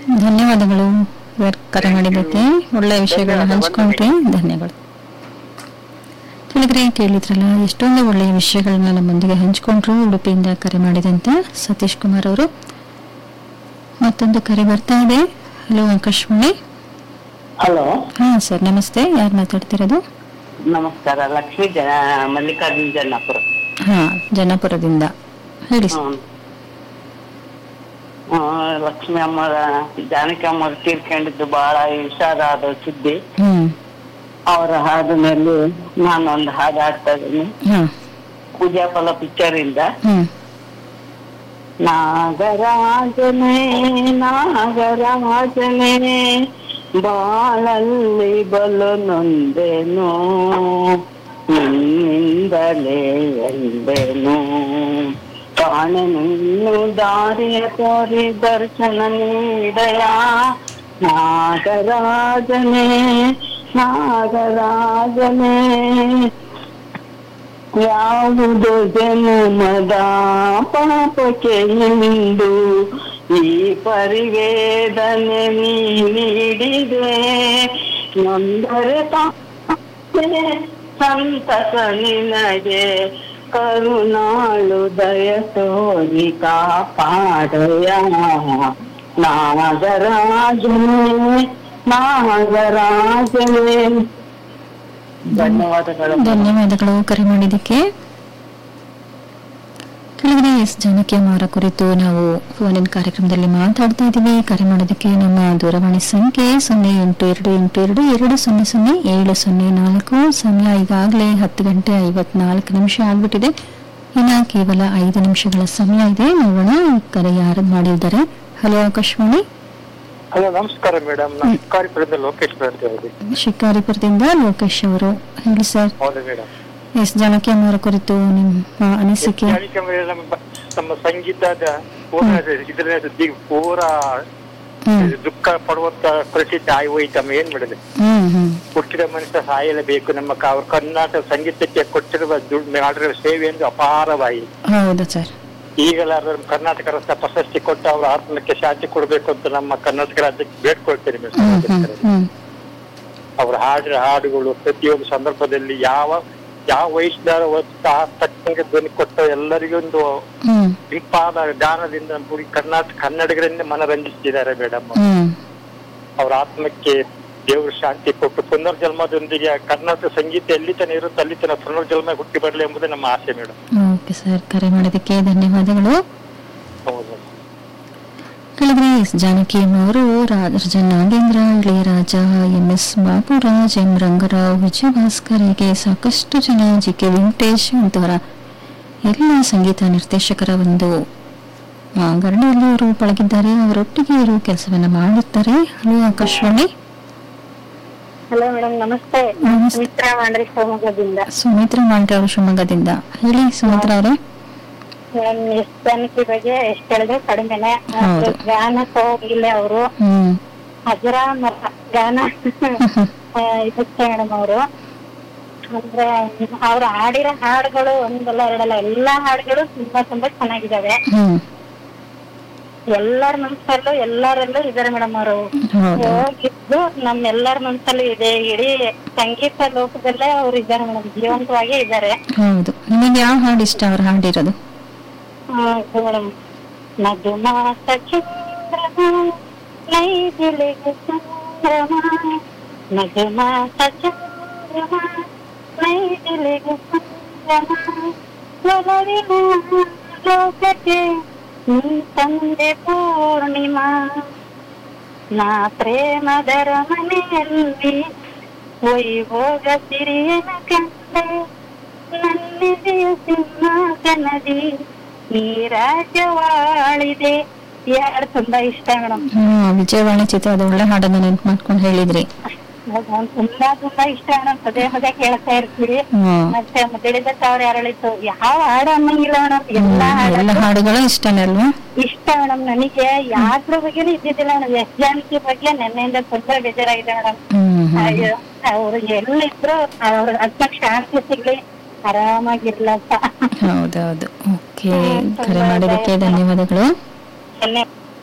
ಧನ್ಯವಾದಗಳು ಸರ್ ಕರೆ ಮಾಡಿದ್ದಕ್ಕೆ ಒಳ್ಳೆ ವಿಷಯಗಳನ್ನ ಹಂಚ್ಕೊಂಡ್ರಿ ಧನ್ಯವಾದ ಕೆಳಗಡೆ ಕೇಳಿದ್ರಲ್ಲ ಎಷ್ಟೊಂದು ಒಳ್ಳೆಯ ವಿಷಯಗಳನ್ನ ನಮ್ಮೊಂದಿಗೆ ಹಂಚ್ಕೊಂಡ್ರು ಉಡುಪಿಯಿಂದ ಕರೆ ಮಾಡಿದಂತ ಸತೀಶ್ ಕುಮಾರ್ ಅವರು ಮತ್ತೊಂದು ಕರೆ ಬರ್ತಾ ಇದೆ ಹಲೋ ಆಕಾಶವಾಣಿ ಹಲೋ ಹಾ ಸರ್ ನಮಸ್ತೆ ಯಾರು ಮಾತಾಡ್ತಿರೋದು ನಮಸ್ಕಾರ ಲಕ್ಷ್ಮೀ ಜನ ಮಲ್ಲಿಕಾರ್ಜುನ್ ಜನ್ನಾಪುರ ಹಾ ಜನಾಪುರದಿಂದ ಹೇಳಿ ಸರ್. ಹ್ಮ್. ಆ, ಲಕ್ಷ್ಮಿ ಅಮ್ಮರ ಜಾನಕಿ ಅಮ್ಮರು ತೀರ್ಕೊಂಡಿದ್ದು ಬಹಳ ವಿಷಾದ ಆದ ಸುದ್ದಿ ಹ್ಮ್ ಅವರ ಹಾಡಿನಲ್ಲಿ ನಾನು ಒಂದು ಹಾಡು ಹಾಡ್ತಾ ಇದ್ದೀನಿ ಹಾ ಪೂಜಾ ಫಲ ಪಿಕ್ಚರ್ ಇಂದ ಹ್ಮ್ ನಾಗರಾಜನೇ ನಾಗರಾಜನೇ ಬಾಳಲ್ಲಿ ಬಲು ನೊಂದೆನು ನಿನ್ನಿಂದಲೇ ಎಂದೆನು ಕಾಣೆನು ದಾರಿಯ ತೋರಿ ದರ್ಶನ ನೀಡಯ ನಾಗರಾಜನೇ ನಾಗರಾಜನೇ ಯಾವುದೋ ಜನ್ಮದ ಪಾಪಕ್ಕೆ ಇಂದು ಈ ಪರಿವೇದನೆ ನೀ ನೀಡಿದೆ ನೊಂದರೆ ತಾನೇ ಸಂತಸ ನಿನಗೆ ಕರುಣಾಳು ದಯ ತೋರಿ ಕಾಪಾಡಯ ನಾಗರಾಜನೇ ನಾಗರಾಜನೇ ಧನ್ಯವಾದಗಳು ಧನ್ಯವಾದಗಳು ಕರೆ ಮಾಡಿದ್ದಕ್ಕೆ ಕೆಳಗಡೆ ಎಸ್ ಜಾನಕಿ ಅವರ ಕುರಿತು ನಾವು ಫೋನಿನ ಕಾರ್ಯಕ್ರಮದಲ್ಲಿ ಮಾತಾಡ್ತಾ ಇದ್ದೀವಿ ಕರೆ ಮಾಡೋದಕ್ಕೆ ನಮ್ಮ ದೂರವಾಣಿ ಸಂಖ್ಯೆ ಸೊನ್ನೆ ಎಂಟು ಎರಡು ಎಂಟು ಎರಡು ಎರಡು ಸೊನ್ನೆ ಸೊನ್ನೆ ಏಳು ಸೊನ್ನೆ ನಾಲ್ಕು ಸಮಯ ಈಗಾಗಲೇ ಹತ್ತು ಗಂಟೆ ಐವತ್ನಾಲ್ಕು ನಿಮಿಷ ಆಗ್ಬಿಟ್ಟಿದೆ ಇನ್ನ ಕೇವಲ ಐದು ನಿಮಿಷಗಳ ಸಮಯ ಇದೆ ನೋಡೋಣ ಈ ಕರೆ ಯಾರು ಮಾಡಿದ್ದಾರೆ ಹಲೋ ಆಕಾಶವಾಣಿ ಹಲೋ ನಮಸ್ಕಾರ ಮೇಡಮ್ ನಾನು ಶಿಕಾರಿಪುರದಿಂದ ಲೋಕೇಶ್ ಅಂತ ಹೇಳಿ ಶಿಕಾರಿಪುರದಿಂದ ಲೋಕೇಶ್ ಅವರು ಹೇಳಿ ಸರ್ ಹೌದು ಮೇಡಮ್ ಎಸ್ ಜಾನಕಿ ಅವರ ಕುರಿತು ನಿಮ್ಮ ಅನಿಸಿಕೆ ನಮ್ಮ ನಮ್ಮ ಸಂಗೀತದ ಪೂರ್ಣ ಇದ್ರ ಸುದ್ದಿ ಪೂರ ಹ್ಮ್ ದುಃಖ ಪಡುವಂತ ಪರಿಸ್ಥಿತಿ ಆಗಿ ಹೋಯ್ತಮ್ಮ ಏನ್ ಮಾಡಿದೆ ಹ್ಮ್ ಹ್ಮ್ ಹುಟ್ಟಿದ ಮನುಷ್ಯ ಸಾಯಲೇಬೇಕು ನಮ್ಮ ಕ- ಅವ್ರ ಕರ್ನಾಟಕ ಸಂಗೀತಕ್ಕೆ ಕೊಟ್ಟಿರುವ ದುಡ್ಡು ಮಾಡಿರುವ ಸೇವೆ ಎಂದು ಅಪಾರವಾಯಿ ಹೌದು ಸರ್ ಈಗಲಾದ್ರೂ ಕರ್ನಾಟಕ ರಸ್ತೆ ಪ್ರಶಸ್ತಿ ಕೊಟ್ಟು ಅವರ ಆತ್ಮಕ್ಕೆ ಶಾಂತಿ ಕೊಡಬೇಕು ಅಂತ ನಮ್ಮ ಕರ್ನಾಟಕ ರಾಜ್ಯಕ್ಕೆ ಬೇಡ್ಕೊಳ್ತೇನೆ ಮೇಡಮ್ ಹ್ಮ್ ಹ್ಮ್ ಹ್ಮ್ ಅವ್ರ ಹಾಡಿನ ಹಾಡುಗಳು ಪ್ರತಿಯೊಂದು ಸಂದರ್ಭದಲ್ಲಿ ಯಾವ ಯಾವ ವಯಸ್ಸಿನ ತಕ್ಕಂಗೆ ಧ್ವನಿ ಕೊಟ್ಟ ಎಲ್ಲರಿಗೂ ಒಂದು ಹ್ಮ್ ಇಂಪಾದ ಜ್ಞಾನದಿಂದ ಪೂರಿ ಕರ್ನಾಟಕ ಕನ್ನಡಿಗರನ್ನೇ ಮನರಂಜಿಸಿದ್ದಾರೆ ಮೇಡಮ್ ಹ್ಮ್ ಅವ್ರ ಆತ್ಮಕ್ಕೆ ದೇವರು ಶಾಂತಿ ಕೊಟ್ಟು ಪುನರ್ಜನ್ಮದೊಂದಿಗೆ ಕರ್ನಾಟಕ ಸಂಗೀತ ಎಲ್ಲಿ ತನ ಇರುತ್ತೆ ಅಲ್ಲಿ ತನ ಪುನರ್ಜನ್ಮ ಹುಟ್ಟಿ ಬರಲಿ ಎಂಬುದೇ ನಮ್ಮ ಆಸೆ ಮೇಡಮ್ ಓಕೆ ಸರ್ ಕರೆ ಮಾಡೋದಕ್ಕೆ ಧನ್ಯವಾದಗಳು ಹೌದು ಕೆಳಗಡೆ ಎಸ್ ಜಾನಕಿ ಅವರು Raja Nagendra Ilaiyaraaja M S Baburaj M Rangarao Vijayabhaskar ಹೀಗೆ ಸಾಕಷ್ಟು ಜನ ಜಿ ಕೆ ವೆಂಕಟೇಶ್ ಅಂತವರ ಎಲ್ಲ ಸಂಗೀತ ನಿರ್ದೇಶಕರ ಒಂದು ಆ, ಗರಡಿಯಲ್ಲಿ ಅವರು ಪಳಗಿದ್ದಾರೆ ಅವರೊಟ್ಟಿಗೆ ಇವರು ಕೆಲಸವನ್ನ ಮಾಡುತ್ತಾರೆ ಹಲೋ ಆಕಾಶವಾಣಿ ಹಲೋ ಮೇಡಮ್ ನಮಸ್ತೆ ನಮಸ್ತೆ. ಸುಮಿತ್ರಾ ಮಾಡ್ರಿ ಶಿವಮೊಗ್ಗದಿಂದ ಸುಮಿತ್ರಾ ಮಾಂಡ್ರೆ ಅವರು ಶಿವಮೊಗ್ಗದಿಂದ ಹೇಳಿ ಸುಮಿತ್ರಾ ಅವರೇ ಮೇಡಮ್ ಎಷ್ಟ್ ಜನಕ್ಕೆ ಬಗ್ಗೆ ಎಷ್ಟ್ ಹೇಳಿದ್ರೆ ಕಡಿಮೆನೆ ಹೌದು. ಗಾನ ಹೋಗಿಲ್ಲ ಅವರು ಹ್ಮ್ ಹಜರ ಮರ ಗಾನ ಆ, ಇದಕ್ಕೆ ಮೇಡಮ್ ಅವರು ಅಂದ್ರೆ ಅವ್ರು ಹಾಡಿರೋ ಹಾಡುಗಳು ಒಂದಲ್ಲ ಎರಡಲ್ಲ ಎಲ್ಲಾ ಹಾಡುಗಳು ತುಂಬಾ ತುಂಬಾ ಚೆನ್ನಾಗಿದಾವೆ ಹ್ಮ್ ಎಲ್ಲರ ಮನ್ಸಲ್ಲೂ ಎಲ್ಲರಲ್ಲೂ ಇದಾರೆ ಮೇಡಮ್ ಅವರು ಹೌದು ಹೋಗಿದ್ದು ನಮ್ಮೆಲ್ಲರ ಮನ್ಸಲ್ಲೂ ಇದೆ ಇಡೀ ಸಂಗೀತ ಲೋಕದಲ್ಲೇ ಅವ್ರು ಇದ್ದಾರೆ ಮೇಡಮ್ ಜೀವಂತವಾಗೇ ಇದ್ದಾರೆ ಹೌದು ನಿಮಗೆ ಯಾವ ಹಾಡು ಇಷ್ಟ ಅವ್ರು ಹಾಡಿರೋದು ಮೇಡಮ್ ಮಧುಮಾಸ ಚಂದ್ರಮ ನೈದಿಲೆಗೆ ಚಂದ್ರಮ ಮಧುಮಾಸ ಚಂದ್ರಮ ನೈದಿಲೆಗೆ ಚಂದ್ರಮ ಒಲವಿನ ಲೋಕಕ್ಕೆ ನೀ ತಂದೆ ಪೂರ್ಣಿಮಾ ನಾ ಪ್ರೇಮದರ ಮನೆಯಲ್ಲಿ ವೈಭೋಗ ಸಿರಿಯನ ಕಂಡೆ ನನ್ನಿದೆಯ ಸಿಂಹಾಸನದಿ ಈ ರಾಜ್ಯವಾಳಿದೆ ಈ ಹಾಡು ತುಂಬಾ ಇಷ್ಟ ಮೇಡಮ್ ಹ್ಮ್ ವಿಜಯವಾಣಿ ಚಿತ್ರದ ಒಳ್ಳೆ ಹಾಡನ್ನ ನೆನ್ಪು ಮಾಡ್ಕೊಂಡು ಹೇಳಿದ್ರಿ ತುಂಬಾ ತುಂಬಾ ಇಷ್ಟ ಮೇಡಮ್ ಪದೇ ಪದೇ ಕೇಳ್ತಾ ಇರ್ತೀವಿ ಹ್ಮ್ ಮತ್ತೆ ಮುದ್ದಳಿದ ಸಾವಿರ ಯಾರಳಿತು ಯಾವ ಹಾಡು ಅನ್ನಂಗಿಲ್ಲ ಮೇಡಮ್ ಎಲ್ಲಾ ಎಲ್ಲ ಹಾಡು ಹಾಡುಗಳು ಇಷ್ಟನೇ ಅಲ್ವಾ ಇಷ್ಟ ಮೇಡಮ್ ನನಗೆ ಯಾದ್ರ ಬಗ್ಗೆನೂ ಇದ್ದಿದ್ದಿಲ್ಲ ಮೇಡಮ್ ಎಸ್ ಜಾನಕಿ ಬಗ್ಗೆ ನೆನ್ನೆಯಿಂದ ತುಂಬಾ ಬೇಜಾರಾಗಿದೆ ಮೇಡಮ್ ಹ್ಮ್ ಹ್ಮ್. ಅಯ್ಯೋ ಅವ್ರು ಎಲ್ಲಿದ್ರು ಅವ್ರ ಆತ್ಮಕ್ ಶಾಂತಿ ಸಿಗ್ಲಿ ಆರಾಮಾಗಿರ್ಲಪ್ಪ ಹೌದೌದು ಓಕೆ ಕರೆ ಮಾಡಿದ್ದಕ್ಕೆ ಧನ್ಯವಾದಗಳು ಧನ್ಯವಾದ